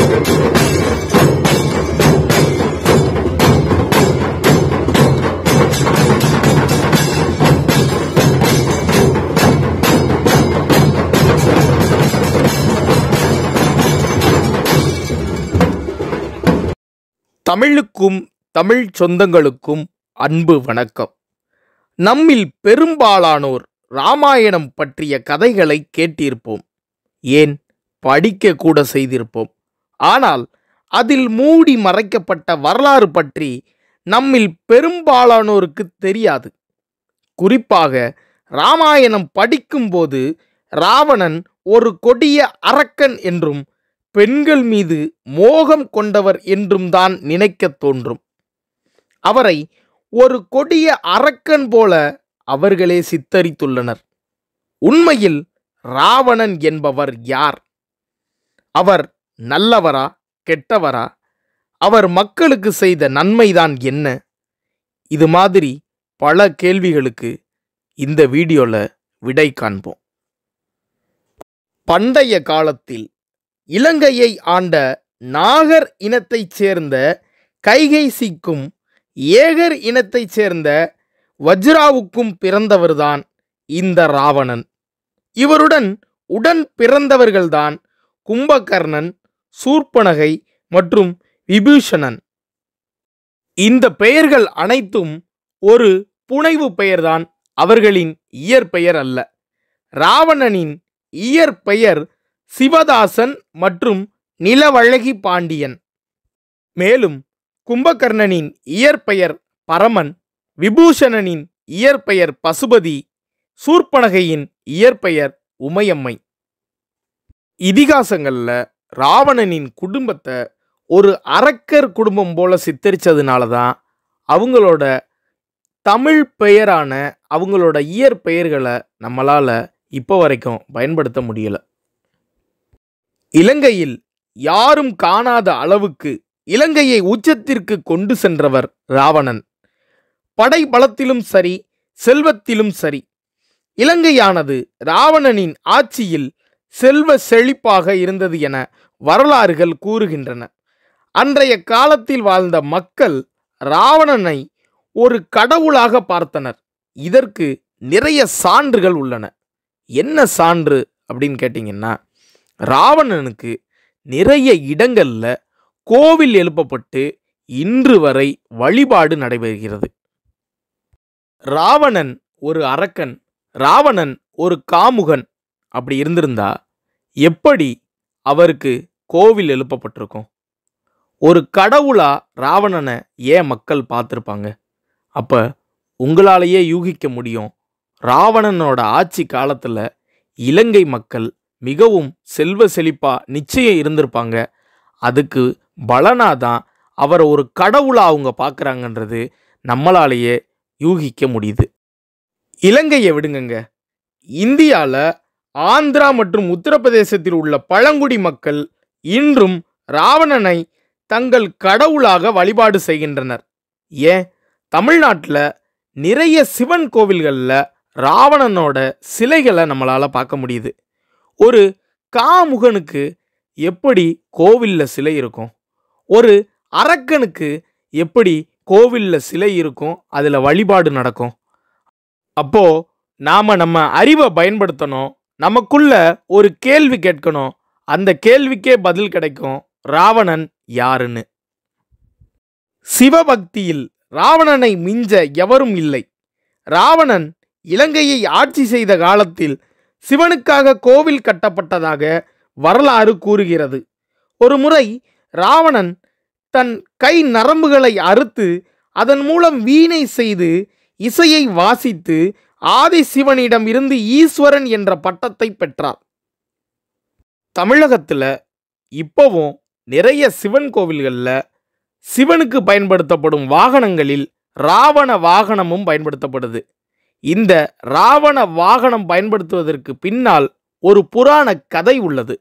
தமிழுக்கும் தமிழ் சொந்தங்களுக்கும் அன்பு வணக்கம் நம்மில் பெரும்பாலானோர் ராமாயணம் பற்றிய கதைகளை கேட்டிருப்போம் ஏன் படிக்க கூட செய்திருப்போம் ஆனால் அதில் மூடி மறைக்கப்பட்ட வரலாறு பற்றி நம்மில் பெரும்பாலானோருக்கு தெரியாது குறிப்பாக ராமாயணம் படிக்கும்போது ராவணன் ஒரு கொடிய அரக்கன் என்றும் பெண்கள் மீது மோகம் கொண்டவர் என்றும் தான் நினைக்கத் தோன்றும் அவரை ஒரு கொடிய அரக்கன் போல அவர்களே சித்தரித்துள்ளனர் உண்மையில் ராவணன் என்பவர் யார் அவர் நல்லவரா கெட்டவரா அவர் மக்களுக்கு செய்த நன்மைதான் என்ன இது மாதிரி பல கேள்விகளுக்கு இந்த வீடியோல விடை காண்போம் பண்டைய காலத்தில் இலங்கையை ஆண்ட நாகர் இனத்தைச் சேர்ந்த கைகைசிக்கும் ஏகர் இனத்தைச் சேர்ந்த வஜ்ராவுக்கும் பிறந்தவர்தான் இந்த ராவணன் இவருடன் உடன் பிறந்தவர்கள்தான் கும்பகர்ணன் சூர்ப்பனகை மற்றும் விபூஷணன் இந்த பெயர்கள் அனைத்தும் ஒரு புனைவு பெயர்தான் அவர்களின் இயற்பெயர் அல்ல ராவணனின் இயற்பெயர் சிவதாசன் மற்றும் நிலவழகி பாண்டியன் மேலும் கும்பகர்ணனின் இயற்பெயர் பரமன் விபூஷணனின் இயற்பெயர் பசுபதி சூர்ப்பனகையின் இயற்பெயர் உமையம்மை இதிகாசங்கள்ல ராவணனின் குடும்பத்தை ஒரு அரக்கர் குடும்பம் போல சித்தரிச்சதுனால தான் அவங்களோட தமிழ் பெயரான அவங்களோட இயற்பெயர்களை நம்மளால இப்போ வரைக்கும் பயன்படுத்த முடியல இலங்கையில் யாரும் காணாத அளவுக்கு இலங்கையை உச்சத்திற்கு கொண்டு சென்றவர் ராவணன் படை பலத்திலும் சரி செல்வத்திலும் சரி இலங்கையானது ராவணனின் ஆட்சியில் செல்வ செழிப்பாக இருந்தது என வரலாறுகள் கூறுகின்றன அன்றைய காலத்தில் வாழ்ந்த மக்கள் ராவணனை ஒரு கடவுளாக பார்த்தனர் இதற்கு நிறைய சான்றுகள் உள்ளன என்ன சான்று அப்படின்னு கேட்டிங்கன்னா ராவணனுக்கு நிறைய இடங்கள்ல கோவில் எழுப்பப்பட்டு இன்று வரை வழிபாடு நடைபெறுகிறது ராவணன் ஒரு அரக்கன் ராவணன் ஒரு காமுகன் அப்படி இருந்திருந்தா எப்படி அவருக்கு கோவில் எழுப்பப்பட்டிருக்கும் ஒரு கடவுளா ராவணனை ஏன் மக்கள் பார்த்துருப்பாங்க அப்ப உங்களாலேயே யூகிக்க முடியும் ராவணனோட ஆட்சி காலத்துல இலங்கை மக்கள் மிகவும் செல்வ செழிப்பா நிச்சயம் இருந்திருப்பாங்க அதுக்கு பலனாதான் அவரை ஒரு கடவுளா அவங்க பார்க்குறாங்கன்றது நம்மளாலேயே யூகிக்க முடியுது இலங்கையை விடுங்கங்க இந்தியாவில் ஆந்திரா மற்றும் உத்தரப்பிரதேசத்தில் உள்ள பழங்குடி மக்கள் இன்றும் ராவணனை தங்கள் கடவுளாக வழிபாடு செய்கின்றனர் ஏன் தமிழ்நாட்டில் நிறைய சிவன் கோவில்களில் ராவணனோட சிலைகளை நம்மளால் பார்க்க முடியுது ஒரு காமுகனுக்கு எப்படி கோவிலில் சிலை இருக்கும் ஒரு அரக்கனுக்கு எப்படி கோவிலில் சிலை இருக்கும் அதில் வழிபாடு நடக்கும் அப்போ நாம நம்ம அறிவை பயன்படுத்தணும் நமக்குள்ள ஒரு கேள்வி கேட்கணும் அந்த கேள்விக்கே பதில் கிடைக்கும் ராவணன் யாருன்னு சிவபக்தியில் ராவணனை மிஞ்ச எவரும் இல்லை ராவணன் இலங்கையை ஆட்சி செய்த காலத்தில் சிவனுக்காக கோவில் கட்டப்பட்டதாக வரலாறு கூறுகிறது ஒரு முறை ராவணன் தன் கை நரம்புகளை அறுத்து அதன் மூலம் வீணை செய்து இசையை வாசித்து ஆதி சிவனிடம் இருந்து ஈஸ்வரன் என்ற பட்டத்தை பெற்றார் தமிழகத்துல இப்போவும் நிறைய சிவன் கோவில்களில் சிவனுக்கு பயன்படுத்தப்படும் வாகனங்களில் ராவண வாகனமும் பயன்படுத்தப்படுது இந்த ராவண வாகனம் பயன்படுத்துவதற்கு பின்னால் ஒரு புராண கதை உள்ளது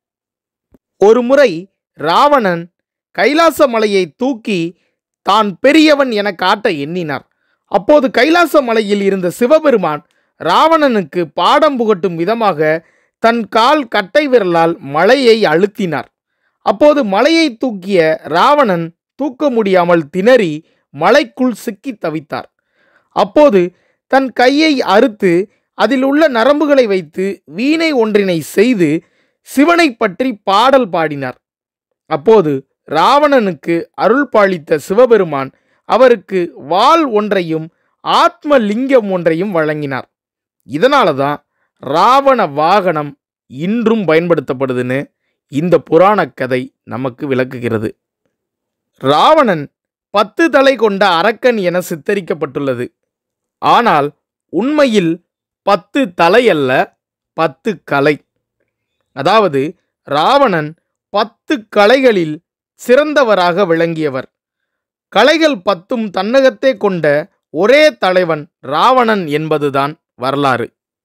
ஒரு முறை ராவணன் கைலாச மலையை தூக்கி தான் பெரியவன் என காட்ட எண்ணினார் அப்போது கைலாச மலையில் இருந்த சிவபெருமான் ராவணனுக்கு பாடம் புகட்டும் விதமாக தன் கால் கட்டை விரலால் மலையை அழுத்தினார் அப்போது மலையை தூக்கிய ராவணன் தூக்க முடியாமல் திணறி மலைக்குள் சிக்கித் தவித்தார் அப்போது தன் கையை அறுத்து அதில் உள்ள நரம்புகளை வைத்து வீணை ஒன்றினை செய்து சிவனை பற்றி பாடல் பாடினார் அப்போது ராவணனுக்கு அருள் பாலித்த சிவபெருமான் அவருக்கு வாள் ஒன்றையும் ஆத்ம லிங்கம் ஒன்றையும் வழங்கினார் இதனால தான் ராவண வாகனம் இன்றும் பயன்படுத்தப்படுதுன்னு இந்த புராணக் கதை நமக்கு விளக்குகிறது ராவணன் பத்து தலை கொண்ட அரக்கன் என சித்தரிக்கப்பட்டுள்ளது ஆனால் உண்மையில் பத்து தலை அல்ல பத்து கலை அதாவது ராவணன் பத்து கலைகளில் சிறந்தவராக விளங்கியவர் கலைகள் பத்தும் தன்னகத்தே கொண்ட ஒரே தலைவன் ராவணன் என்பதுதான் வரலாறு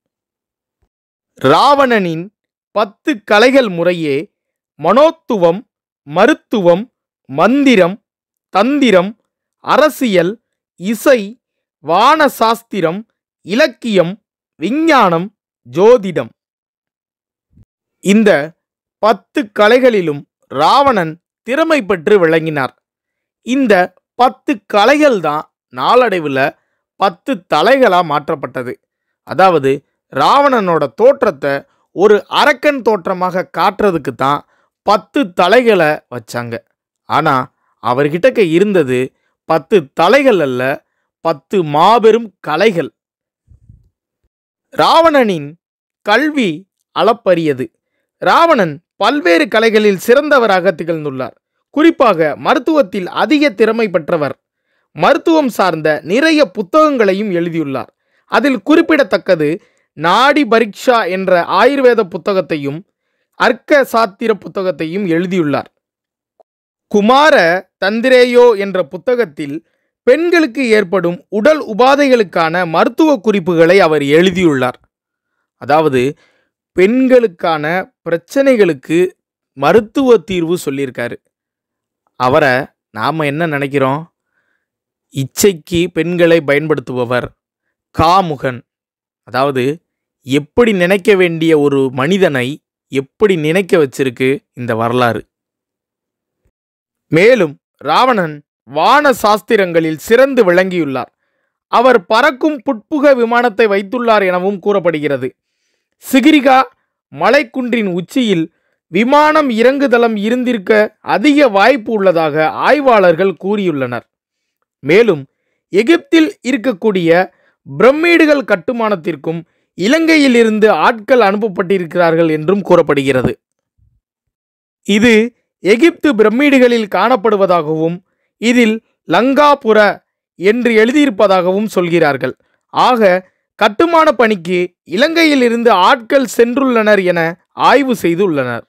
ராவணனின் பத்து கலைகள் முறையே மனோத்துவம் மருத்துவம் மந்திரம் தந்திரம் அரசியல் இசை வானசாஸ்திரம் இலக்கியம் விஞ்ஞானம் ஜோதிடம் இந்த பத்து கலைகளிலும் ராவணன் திறமை பெற்று விளங்கினார் இந்த பத்து கலைகள் தான் நாளடைவில் பத்து தலைகளாக மாற்றப்பட்டது அதாவது ராவணனோட தோற்றத்தை ஒரு அரக்கன் தோற்றமாக காட்டுறதுக்கு தான் பத்து தலைகளை வச்சாங்க ஆனால் அவர்கிட்டக்க இருந்தது பத்து தலைகள் அல்ல பத்து மாபெரும் கலைகள் ராவணனின் கல்வி அளப்பரியது ராவணன் பல்வேறு கலைகளில் சிறந்தவராக திகழ்ந்துள்ளார் குறிப்பாக மருத்துவத்தில் அதிக திறமை பெற்றவர் மருத்துவம் சார்ந்த நிறைய புத்தகங்களையும் எழுதியுள்ளார் அதில் குறிப்பிடத்தக்கது நாடி பரீட்சா என்ற ஆயுர்வேத புத்தகத்தையும் அர்க்க சாத்திர புத்தகத்தையும் எழுதியுள்ளார் குமார தந்திரேயோ என்ற புத்தகத்தில் பெண்களுக்கு ஏற்படும் உடல் உபாதைகளுக்கான மருத்துவ குறிப்புகளை அவர் எழுதியுள்ளார் அதாவது பெண்களுக்கான பிரச்சனைகளுக்கு மருத்துவ தீர்வு சொல்லியிருக்காரு அவரை நாம் என்ன நினைக்கிறோம் இச்சைக்கு பெண்களை பயன்படுத்துபவர் காமுகன் அதாவது எப்படி நினைக்க வேண்டிய ஒரு மனிதனை எப்படி நினைக்க வச்சிருக்கு இந்த வரலாறு மேலும் ராவணன் வான சாஸ்திரங்களில் சிறந்து விளங்கியுள்ளார் அவர் பறக்கும் புட்புக விமானத்தை வைத்துள்ளார் எனவும் கூறப்படுகிறது சிகிரிகா மலைக்குன்றின் உச்சியில் விமானம் இறங்குதளம் இருந்திருக்க அதிக வாய்ப்பு உள்ளதாக ஆய்வாளர்கள் கூறியுள்ளனர் மேலும் எகிப்தில் இருக்கக்கூடிய பிரம்மீடுகள் கட்டுமானத்திற்கும் இலங்கையிலிருந்து ஆட்கள் அனுப்பப்பட்டிருக்கிறார்கள் என்றும் கூறப்படுகிறது இது எகிப்து பிரம்மீடுகளில் காணப்படுவதாகவும் இதில் லங்காபுர என்று எழுதியிருப்பதாகவும் சொல்கிறார்கள் ஆக கட்டுமான பணிக்கு இலங்கையிலிருந்து ஆட்கள் சென்றுள்ளனர் என ஆய்வு செய்துள்ளனர்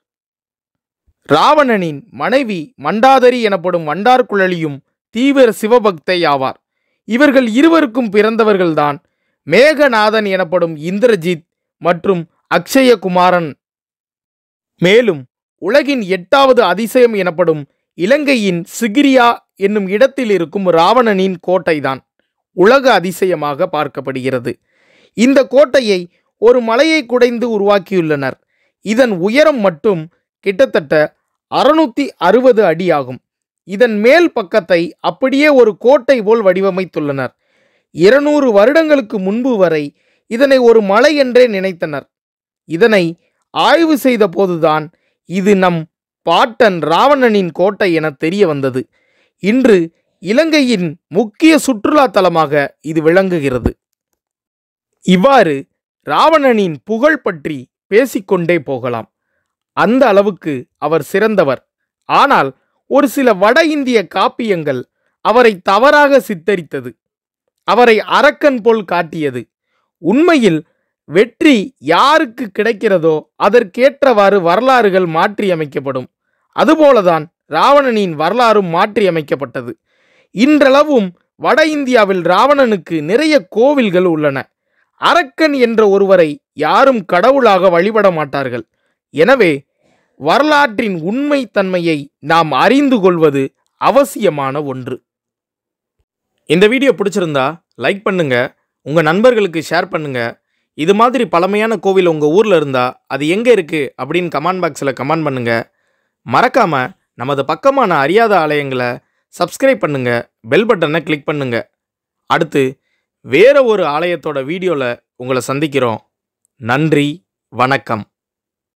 ராவணனின் மனைவி மண்டாதரி எனப்படும் வண்டார்குழலியும் தீவிர சிவபக்தை ஆவார் இவர்கள் இருவருக்கும் பிறந்தவர்கள்தான் மேகநாதன் எனப்படும் இந்திரஜித் மற்றும் அக்ஷயகுமாரன் மேலும் உலகின் எட்டாவது அதிசயம் எனப்படும் இலங்கையின் சிகிரியா என்னும் இடத்தில் இருக்கும் ராவணனின் கோட்டைதான் உலக அதிசயமாக பார்க்கப்படுகிறது இந்த கோட்டையை ஒரு மலையை குடைந்து உருவாக்கியுள்ளனர் இதன் உயரம் மட்டும் கிட்டத்தட்ட அறுநூத்தி அறுபது அடி ஆகும் இதன் மேல் பக்கத்தை அப்படியே ஒரு கோட்டை போல் வடிவமைத்துள்ளனர் இருநூறு வருடங்களுக்கு முன்பு வரை இதனை ஒரு மலை என்றே நினைத்தனர் இதனை ஆய்வு செய்த போதுதான் இது நம் பாட்டன் ராவணனின் கோட்டை என தெரிய வந்தது இன்று இலங்கையின் முக்கிய சுற்றுலா தலமாக இது விளங்குகிறது இவ்வாறு ராவணனின் புகழ் பற்றி பேசிக்கொண்டே போகலாம் அந்த அளவுக்கு அவர் சிறந்தவர் ஆனால் ஒரு சில வட இந்திய காப்பியங்கள் அவரை தவறாக சித்தரித்தது அவரை அரக்கன் போல் காட்டியது உண்மையில் வெற்றி யாருக்கு கிடைக்கிறதோ அதற்கேற்றவாறு வரலாறுகள் மாற்றியமைக்கப்படும் அதுபோலதான் ராவணனின் வரலாறும் மாற்றியமைக்கப்பட்டது இன்றளவும் வட இந்தியாவில் ராவணனுக்கு நிறைய கோவில்கள் உள்ளன அரக்கன் என்ற ஒருவரை யாரும் கடவுளாக வழிபட மாட்டார்கள் எனவே வரலாற்றின் உண்மை தன்மையை நாம் அறிந்து கொள்வது அவசியமான ஒன்று இந்த வீடியோ பிடிச்சிருந்தா லைக் பண்ணுங்க உங்க நண்பர்களுக்கு ஷேர் பண்ணுங்க இது மாதிரி பழமையான கோவில் உங்க ஊர்ல இருந்தா அது எங்க இருக்கு அப்படின்னு கமெண்ட் பாக்ஸில் கமெண்ட் பண்ணுங்க மறக்காம நமது பக்கமான அறியாத ஆலயங்களை சப்ஸ்கிரைப் பண்ணுங்க பெல் பட்டனை கிளிக் பண்ணுங்க அடுத்து வேற ஒரு ஆலயத்தோட வீடியோவில் உங்களை சந்திக்கிறோம் நன்றி வணக்கம்